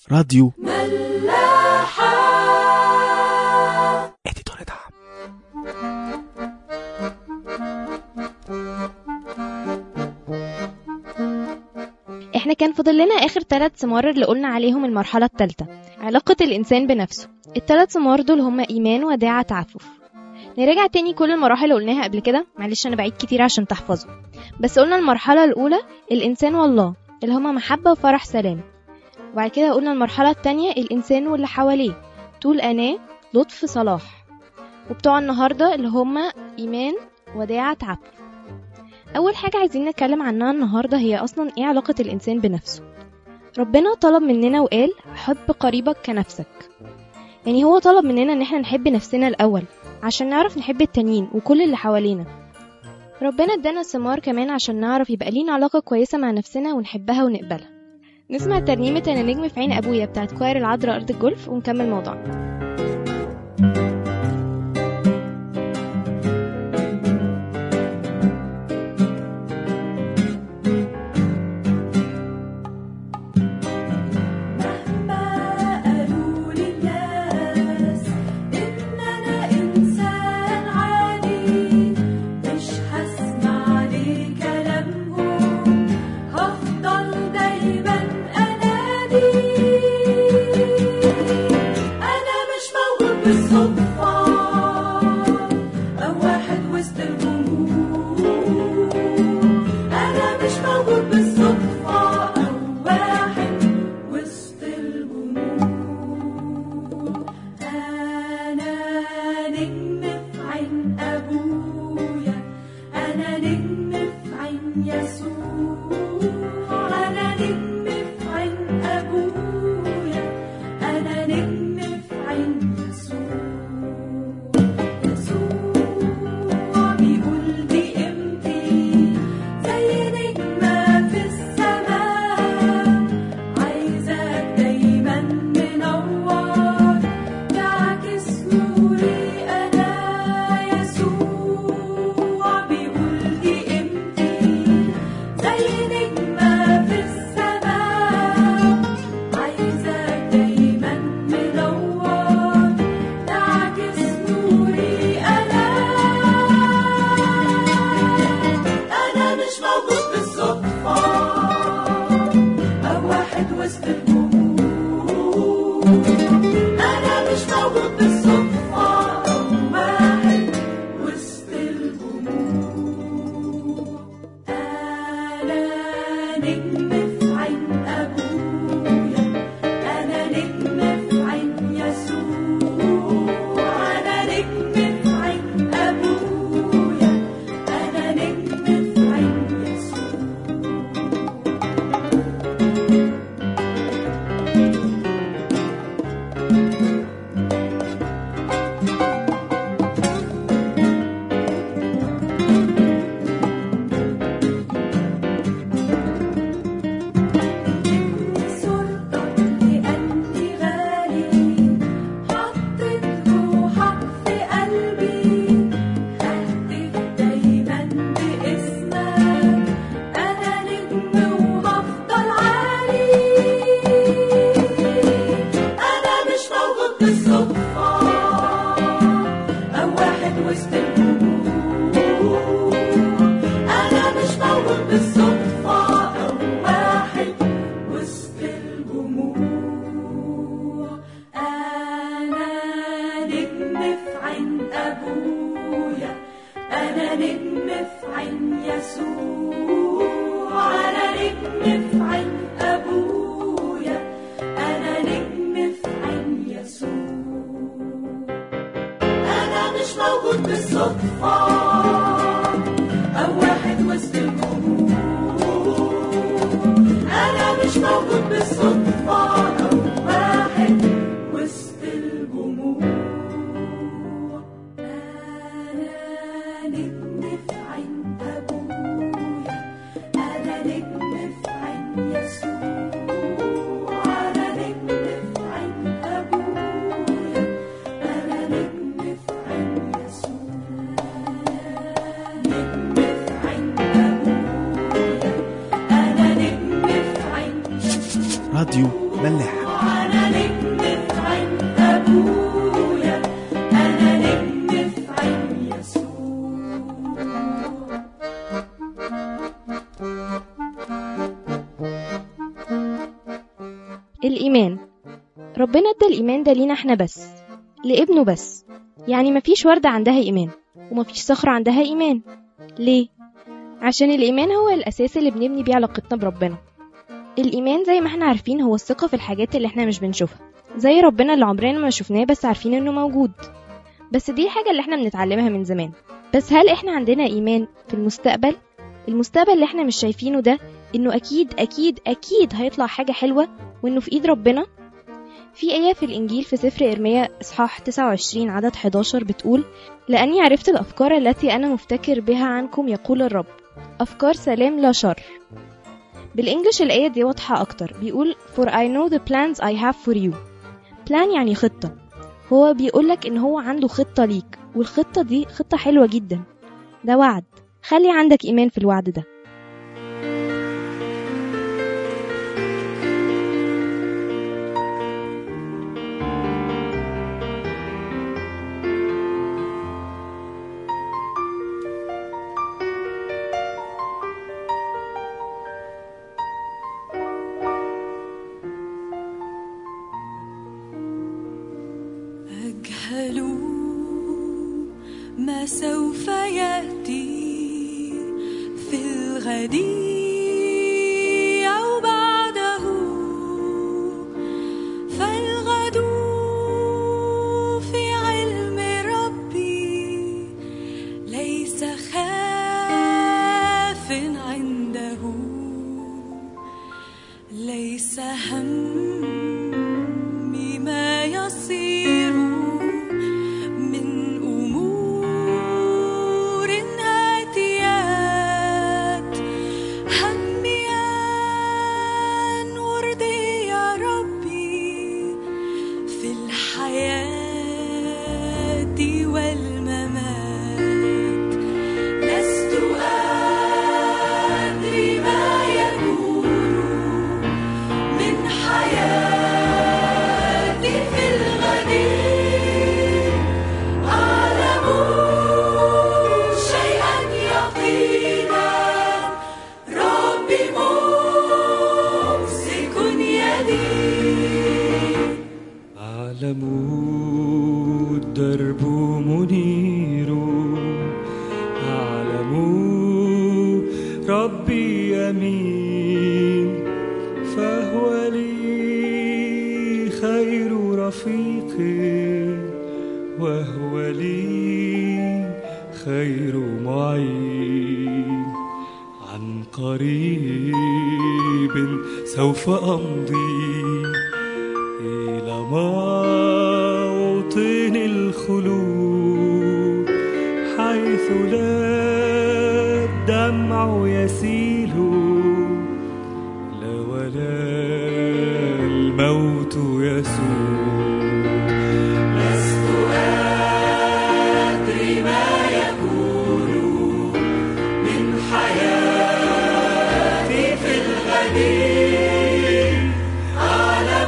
راديو ملاحة اديتور دعم احنا كان فاضل لنا اخر ثلاث سمار اللي قلنا عليهم المرحلة الثالثة علاقة الانسان بنفسه الثلاث سمار دول هما ايمان وداعة تعفف نراجع تاني كل المراحل اللي قلناها قبل كده معلش انا بعيد كتير عشان تحفظوا بس قلنا المرحلة الاولى الانسان والله اللي هما محبة وفرح سلام وبعد كده قلنا المرحلة التانية الانسان واللي حواليه طول اناه لطف صلاح وبتوع النهاردة اللي هما ايمان وداعة تعفف أول حاجة عايزين نتكلم عنها النهاردة هي أصلا إيه علاقة الإنسان بنفسه ربنا طلب مننا وقال حب قريبك كنفسك يعني هو طلب مننا إن احنا نحب نفسنا الأول عشان نعرف نحب التانيين وكل اللي حوالينا ربنا ادانا ثمار كمان عشان نعرف يبقى لينا علاقة كويسة مع نفسنا ونحبها ونقبلها نسمع ترنيمة أنا نجم في عين أبويا بتاعت كوير العذراء أرض الجولف ونكمل موضوعنا مهما قالوا لي الناس إن أنا إنسان عادي مش هسمع لكلامهم هفضل دايما أنادي أنا مش موجود بالصدفة أو واحد وسط الجمهور أنا مش موجود بالصدفة أو واحد وسط الجمهور أنا نجم في عين أبويا أنا نجم في عين يسوع أنا نجم في عين أبويا أنا نجم في عين يسوع يسوع بيقول دي قيمتي زي نجمة في السماء عايزك دايما منور تعكس نوري أنا يسوع بيقول دي قيمتي زي نجمة في السماء عايزك دايما منور تعكس نوري أنا أنا مش موجود بالصدفة أو واحد وسط الجمهور أنا مش موجود بالصدفة أو واحد وسط الجمهور أنا نجم في عين أبويا أنا نجم في عين يسوع أنا نجم في عين أبويا أنا نجم في عين يسوع صورتك لأني غالي حطيت روحك في قلبي ههتف دايما باسمك أنا نجم وهفضل عالي أنا مش موجود بالصدفة أو واحد وسط الجمهور أنا مش موجود بالصدفة أو واحد وسط الجمهور أنا نجم في عين أبويا أنا نجم في عين يسوع أنا نجم في عين أبويا أنا نجم في عين يسوع أنا مش موجود بالصدفة أو واحد وسط الجمهور أنا مش موجود بالصدفة أو واحد وسط الجمهور أنا نجم في عين أبويا أنا نجم في عين يسوع أنا نجم في عين أبويا أنا نجم في عين يسوع نجم في عين أبويا أنا نجم في عين راديو ملاح أنا نجم في عين أبويا أنا نجم في عين يسوع الإيمان ربنا ادى الإيمان ده لينا احنا بس لابنه بس يعني مفيش وردة عندها إيمان ومفيش صخرة عندها إيمان ليه؟ عشان الإيمان هو الأساس اللي بنبني بيه علاقتنا بربنا الإيمان زي ما احنا عارفين هو الثقة في الحاجات اللي احنا مش بنشوفها زي ربنا اللي عمرنا ما شفناه بس عارفين انه موجود بس دي الحاجة اللي احنا بنتعلمها من زمان بس هل احنا عندنا إيمان في المستقبل؟ المستقبل اللي احنا مش شايفينه ده انه اكيد اكيد اكيد هيطلع حاجة حلوة وانه في ايد ربنا في آية في الإنجيل في سفر إرميا إصحاح 29 عدد 11 بتقول لأني عرفت الأفكار التي أنا مفتكر بها عنكم يقول الرب أفكار سلام لا شر بالإنجلش الآية دي واضحة أكتر بيقول For I know the plans I have for you plan يعني خطة هو بيقولك إن هو عنده خطة ليك والخطة دي خطة حلوة جدا ده وعد خلي عندك إيمان في الوعد ده أجهل ما سوف يأتي في الغد أو بعده فالغد في علم ربي ليس خاف عنده ليس همي ما يصير من أمور آتيات همي أن أرضي يا ربي في الحياة والممات لست أدري ما يكون من حياتي في الغد أعلم شيئا يقينا ربي ممسك يدي أعلم الدرب منير أعلم ربي يمين فهو لي خير رفيق وهو لي خير معين عن قريب سوف أمضي إلى موطن الخلود حيث لا الدمع يسيل لا ولا الموت يسود لست أدري ما يكون من حياتي في الغد أعلم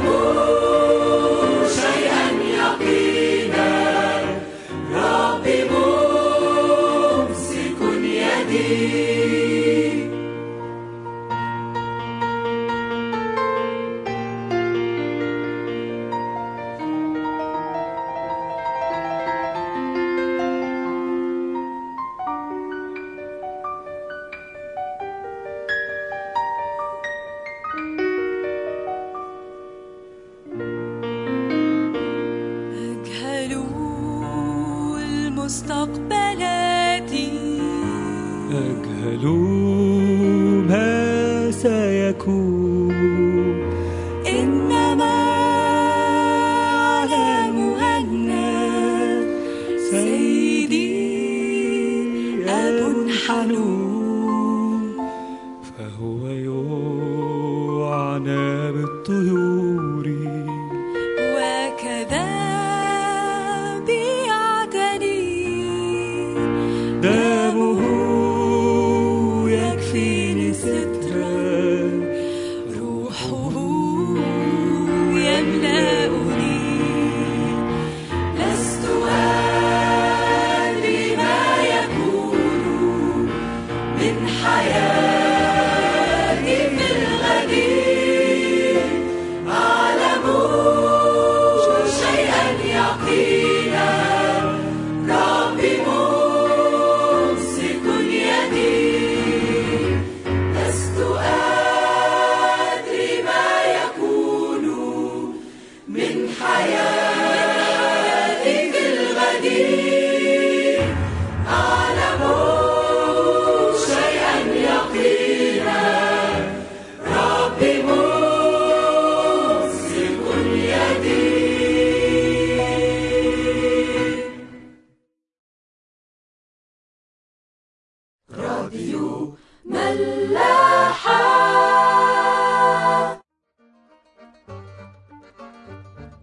شيئا يقينا ربي ممسك يدي أجهل المستقبلات أجهل ما سيكون إنما أعلم أن سيدي أب حنون فهو يعنى بالطيور وكذا بيعتني دمه يكفيني سترا روحه يملأ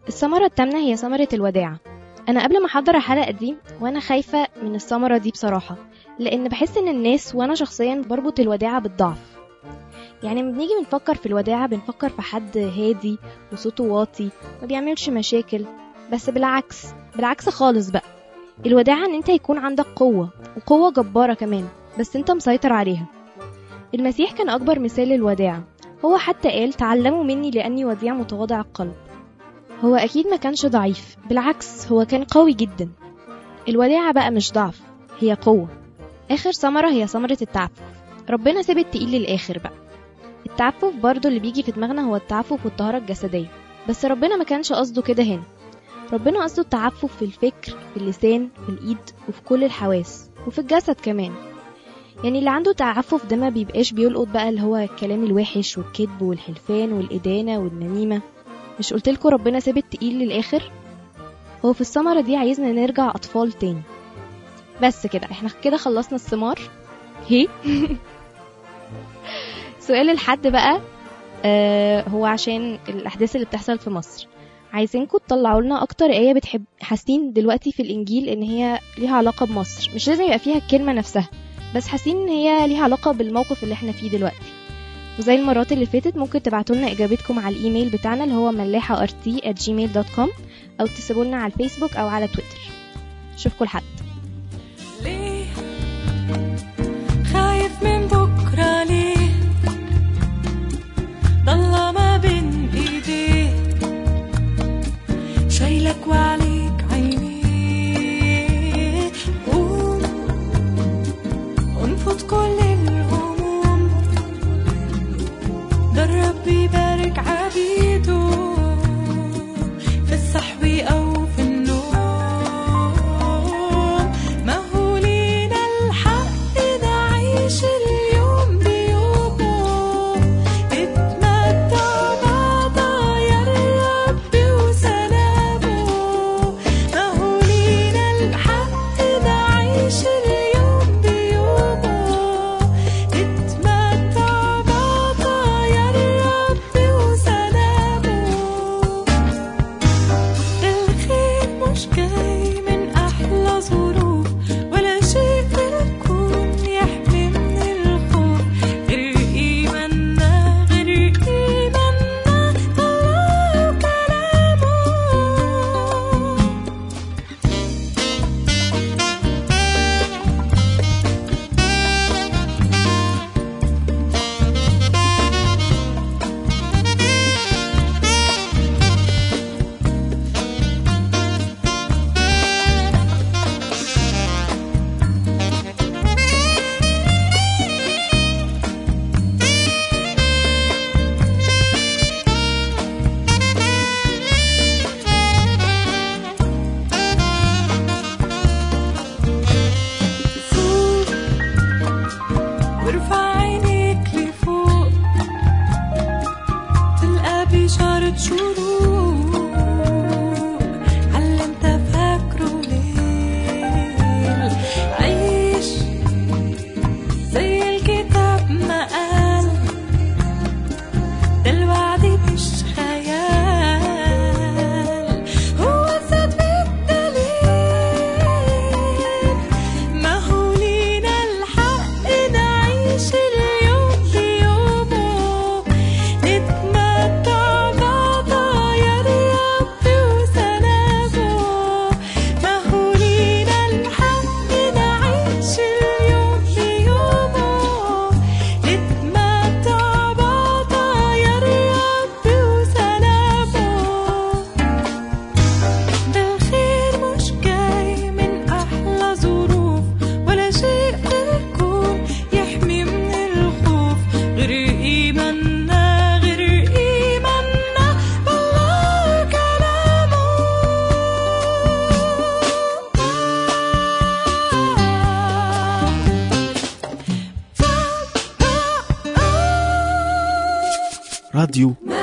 الثمرة التامنة هي ثمرة الوداع أنا قبل ما أحضر الحلقة دي وأنا خايفة من الثمرة دي بصراحة لأن بحس إن الناس وأنا شخصيا بربط الوداعة بالضعف يعني لما بنيجي بنفكر في الوداعة بنفكر في حد هادي وصوته واطي ما بيعملش مشاكل بس بالعكس بالعكس خالص بقى الوداعة إن أنت يكون عندك قوة وقوة جبارة كمان بس أنت مسيطر عليها المسيح كان أكبر مثال للوداعة هو حتى قال تعلموا مني لأني وديع متواضع القلب هو أكيد ما كانش ضعيف بالعكس هو كان قوي جدا الوداعة بقى مش ضعف هي قوة آخر ثمرة هي ثمرة التعفف ربنا ساب التقيل للآخر بقى التعفف برضو اللي بيجي في دماغنا هو التعفف والطهارة الجسدية بس ربنا ما كانش قصده كده هنا ربنا قصده التعفف في الفكر في اللسان في الإيد وفي كل الحواس وفي الجسد كمان يعني اللي عنده تعفف ده ما بيبقاش بيلقط بقى اللي هو الكلام الوحش والكذب والحلفان والإدانة والنميمة مش قلتلكوا ربنا ساب التقيل للآخر هو في الثمرة دي عايزنا نرجع أطفال تاني بس كده احنا كده خلصنا الثمار هي سؤال الحد بقى آه هو عشان الأحداث اللي بتحصل في مصر عايزينكم تطلعوا لنا اكتر ايه بتحب حاسين دلوقتي في الانجيل ان هي ليها علاقه بمصر مش لازم يبقى فيها الكلمه نفسها بس حاسين ان هي ليها علاقه بالموقف اللي احنا فيه دلوقتي وزي المرات اللي فاتت ممكن تبعتوا لنا اجابتكم على الايميل بتاعنا اللي هو ملاحه rt at gmail.com او تسيبوا لنا على الفيسبوك او على تويتر اشوفكم لحد ليه خايف من بكرة ليه ضل ما بين ايديه شايلك وعليك عينيه قوم انفض كل الهموم ده الرب يبارك عبيده في الصحو أو في النوم ما هو لينا الحق نعيش اليوم بيومه نتمتع بعطايا الرب وسلامه ما هو لينا الحق نعيش اليوم بيومه نتمتع بعطايا الرب وسلامه الخير مش جاي من أحلى ظروف ولا شيء في الكون يحمي من الخوف غير إيماننا غير إيماننا الله وكلامه فوق وارفع عينيك لفوق تلقى بشارة شروق على انت فاكره ليل عيش زي الكتاب ما قال ده الوعد مش خيال هو زاد بالدليل ما هو لينا الحق نعيش اليوم بيومه نتمتع بعطايا الرب وسلامه ما هو لينا الحق نعيش اليوم بيومه نتمتع بعطايا الرب وسلامه ده الخير مش جاي من أحلى ظروف ولا شيء في الكون يحمي من الخوف غير إيماننا غير إيماننا بالله كلامه راديو